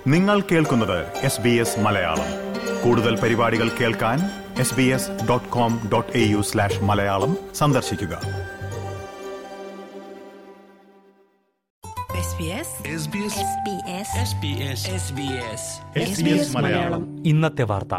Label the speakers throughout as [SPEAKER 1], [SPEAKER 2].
[SPEAKER 1] നിങ്ങൾ കേൾക്കുന്നത് S B S Malayalam കൂടുതൽ പരിപാടികൾ കേൾക്കാൻ S B S dot com dot A U slash Malayalam സന്ദർശിക്കുക
[SPEAKER 2] SBS
[SPEAKER 3] SBS
[SPEAKER 2] SBS
[SPEAKER 3] SBS SBS
[SPEAKER 1] SBS Malayalam
[SPEAKER 4] ഇന്നത്തെ വാർത്ത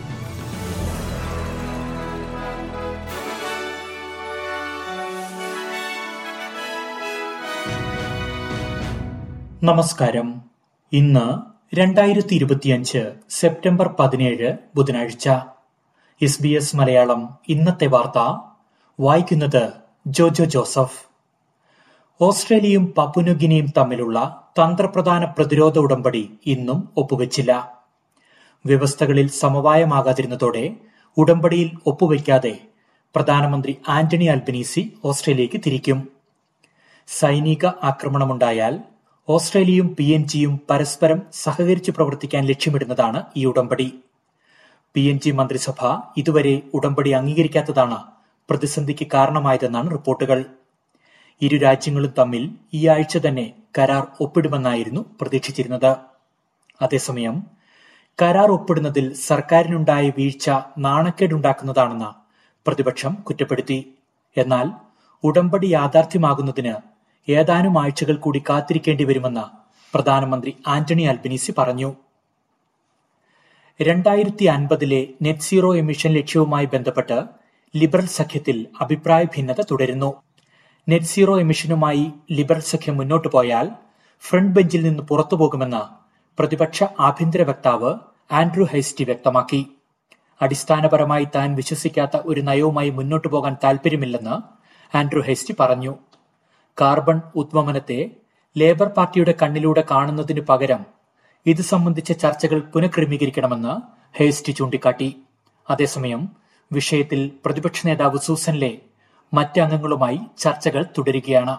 [SPEAKER 5] നമസ്കാരം ഇന്ന് രണ്ടായിരത്തി ഇരുപത്തിയഞ്ച് സെപ്റ്റംബർ പതിനേഴ് ബുധനാഴ്ച എസ് ബി എസ് മലയാളം ഇന്നത്തെ വാർത്ത വായിക്കുന്നത് ജോജോ ജോസഫ് ഓസ്ട്രേലിയയും പപ്പുനുഗിനിയും തമ്മിലുള്ള തന്ത്രപ്രധാന പ്രതിരോധ ഉടമ്പടി ഇന്നും ഒപ്പുവെച്ചില്ല വ്യവസ്ഥകളിൽ സമവായമാകാതിരുന്നതോടെ ഉടമ്പടിയിൽ ഒപ്പുവെക്കാതെ പ്രധാനമന്ത്രി ആന്റണി അൽബനീസി ഓസ്ട്രേലിയയ്ക്ക് തിരിക്കും സൈനിക ആക്രമണമുണ്ടായാൽ ഓസ്ട്രേലിയയും പി എൻ ജിയും പരസ്പരം സഹകരിച്ചു പ്രവർത്തിക്കാൻ ലക്ഷ്യമിടുന്നതാണ് ഈ ഉടമ്പടി പി എൻ ജി മന്ത്രിസഭ ഇതുവരെ ഉടമ്പടി അംഗീകരിക്കാത്തതാണ് പ്രതിസന്ധിക്ക് കാരണമായതെന്നാണ് റിപ്പോർട്ടുകൾ ഇരു രാജ്യങ്ങളും തമ്മിൽ ഈ ആഴ്ച തന്നെ കരാർ ഒപ്പിടുമെന്നായിരുന്നു പ്രതീക്ഷിച്ചിരുന്നത് അതേസമയം കരാർ ഒപ്പിടുന്നതിൽ സർക്കാരിനുണ്ടായ വീഴ്ച നാണക്കേടുണ്ടാക്കുന്നതാണെന്ന് പ്രതിപക്ഷം കുറ്റപ്പെടുത്തി എന്നാൽ ഉടമ്പടി യാഥാർത്ഥ്യമാകുന്നതിന് ഏതാനും ആഴ്ചകൾ കൂടി കാത്തിരിക്കേണ്ടി വരുമെന്ന് പ്രധാനമന്ത്രി ആന്റണി അൽബനീസി പറഞ്ഞു രണ്ടായിരത്തി അൻപതിലെ നെറ്റ് സീറോ എമിഷൻ ലക്ഷ്യവുമായി ബന്ധപ്പെട്ട് ലിബറൽ സഖ്യത്തിൽ അഭിപ്രായ ഭിന്നത തുടരുന്നു നെറ്റ് സീറോ എമിഷനുമായി ലിബറൽ സഖ്യം മുന്നോട്ടു പോയാൽ ഫ്രണ്ട് ബെഞ്ചിൽ നിന്ന് പുറത്തു പോകുമെന്ന് പ്രതിപക്ഷ ആഭ്യന്തര വക്താവ് ആൻഡ്രൂ ഹൈസ്റ്റി വ്യക്തമാക്കി അടിസ്ഥാനപരമായി താൻ വിശ്വസിക്കാത്ത ഒരു നയവുമായി മുന്നോട്ടു പോകാൻ താൽപര്യമില്ലെന്ന് ആൻഡ്രൂ ഹൈസ്റ്റി പറഞ്ഞു കാർബൺ ഉദ്വമനത്തെ ലേബർ പാർട്ടിയുടെ കണ്ണിലൂടെ കാണുന്നതിനു പകരം ഇത് സംബന്ധിച്ച ചർച്ചകൾ പുനഃക്രമീകരിക്കണമെന്ന് ഹേസ്റ്റി ചൂണ്ടിക്കാട്ടി അതേസമയം വിഷയത്തിൽ പ്രതിപക്ഷ നേതാവ് സൂസൻ ലേ മറ്റ് അംഗങ്ങളുമായി ചർച്ചകൾ തുടരുകയാണ്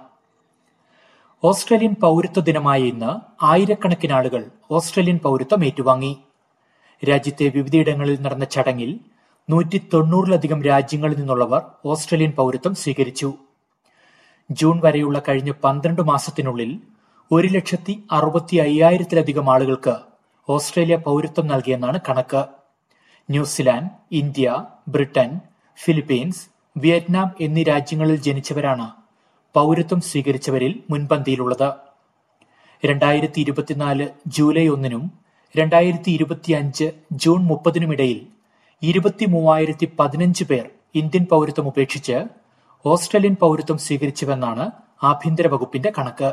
[SPEAKER 5] ഓസ്ട്രേലിയൻ പൌരത്വ ദിനമായ ഇന്ന് ആയിരക്കണക്കിന് ആളുകൾ ഓസ്ട്രേലിയൻ പൌരത്വം ഏറ്റുവാങ്ങി രാജ്യത്തെ വിവിധയിടങ്ങളിൽ നടന്ന ചടങ്ങിൽ നൂറ്റി തൊണ്ണൂറിലധികം രാജ്യങ്ങളിൽ നിന്നുള്ളവർ ഓസ്ട്രേലിയൻ പൌരത്വം സ്വീകരിച്ചു ജൂൺ വരെയുള്ള കഴിഞ്ഞ പന്ത്രണ്ട് മാസത്തിനുള്ളിൽ ഒരു ലക്ഷത്തി അറുപത്തി അയ്യായിരത്തിലധികം ആളുകൾക്ക് ഓസ്ട്രേലിയ പൌരത്വം നൽകിയെന്നാണ് കണക്ക് New Zealand India Britain Philippines Vietnam എന്നീ രാജ്യങ്ങളിൽ ജനിച്ചവരാണ് പൌരത്വം സ്വീകരിച്ചവരിൽ മുൻപന്തിയിലുള്ളത് രണ്ടായിരത്തി ഇരുപത്തിനാല് ജൂലൈ ഒന്നിനും രണ്ടായിരത്തി ഇരുപത്തിയഞ്ച് ജൂൺ മുപ്പതിനുമിടയിൽ ഇരുപത്തി മൂവായിരത്തി പതിനഞ്ച് പേർ ഇന്ത്യൻ പൌരത്വം ഉപേക്ഷിച്ച് ഓസ്ട്രേലിയൻ പൌരത്വം സ്വീകരിച്ചുവെന്നാണ് ആഭ്യന്തര വകുപ്പിന്റെ കണക്ക്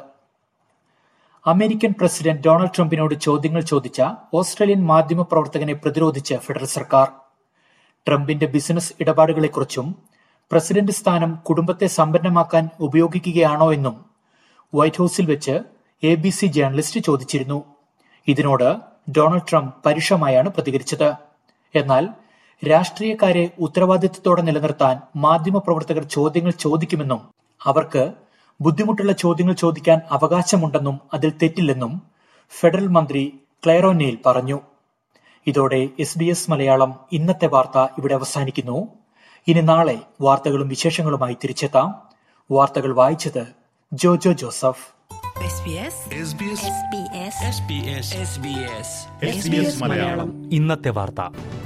[SPEAKER 5] അമേരിക്കൻ പ്രസിഡന്റ് ഡൊണാൾഡ് ട്രംപിനോട് ചോദ്യങ്ങൾ ചോദിച്ച ഓസ്ട്രേലിയൻ മാധ്യമ പ്രവർത്തകനെ പ്രതിരോധിച്ച് ഫെഡറൽ സർക്കാർ ട്രംപിന്റെ ബിസിനസ് ഇടപാടുകളെക്കുറിച്ചും പ്രസിഡന്റ് സ്ഥാനം കുടുംബത്തെ സമ്പന്നമാക്കാൻ ഉപയോഗിക്കുകയാണോ എന്നും വൈറ്റ് ഹൌസിൽ വെച്ച് എ ബി സി ജേർണലിസ്റ്റ് ചോദിച്ചിരുന്നു ഇതിനോട് ഡൊണാൾഡ് ട്രംപ് പരുഷമായാണ് പ്രതികരിച്ചത് എന്നാൽ രാഷ്ട്രീയക്കാരെ ഉത്തരവാദിത്തത്തോടെ നിലനിർത്താൻ മാധ്യമപ്രവർത്തകർ ചോദ്യങ്ങൾ ചോദിക്കുമെന്നും അവർക്ക് ബുദ്ധിമുട്ടുള്ള ചോദ്യങ്ങൾ ചോദിക്കാൻ അവകാശമുണ്ടെന്നും അതിൽ തെറ്റില്ലെന്നും ഫെഡറൽ മന്ത്രി ക്ലെയറോനെയിൽ പറഞ്ഞു ഇതോടെ എസ് ബി എസ് മലയാളം ഇന്നത്തെ വാർത്ത ഇവിടെ അവസാനിക്കുന്നു ഇനി നാളെ വാർത്തകളും വിശേഷങ്ങളുമായി തിരിച്ചെത്താം വാർത്തകൾ വായിച്ചത് Jojo Joseph
[SPEAKER 2] SBS
[SPEAKER 3] SBS
[SPEAKER 2] SBS
[SPEAKER 3] SBS SBS
[SPEAKER 1] SBS Malayalam
[SPEAKER 4] ഇന്നത്തെ വാർത്ത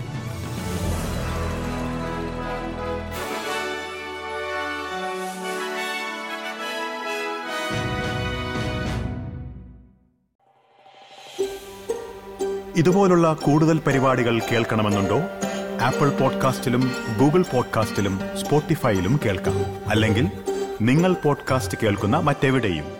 [SPEAKER 1] ഇതുപോലുള്ള കൂടുതൽ പരിപാടികൾ കേൾക്കണമെന്നുണ്ടോ ആപ്പിൾ പോഡ്കാസ്റ്റിലും ഗൂഗിൾ പോഡ്കാസ്റ്റിലും സ്പോട്ടിഫൈയിലും കേൾക്കാം അല്ലെങ്കിൽ നിങ്ങൾ പോഡ്കാസ്റ്റ് കേൾക്കുന്ന മറ്റെവിടെയും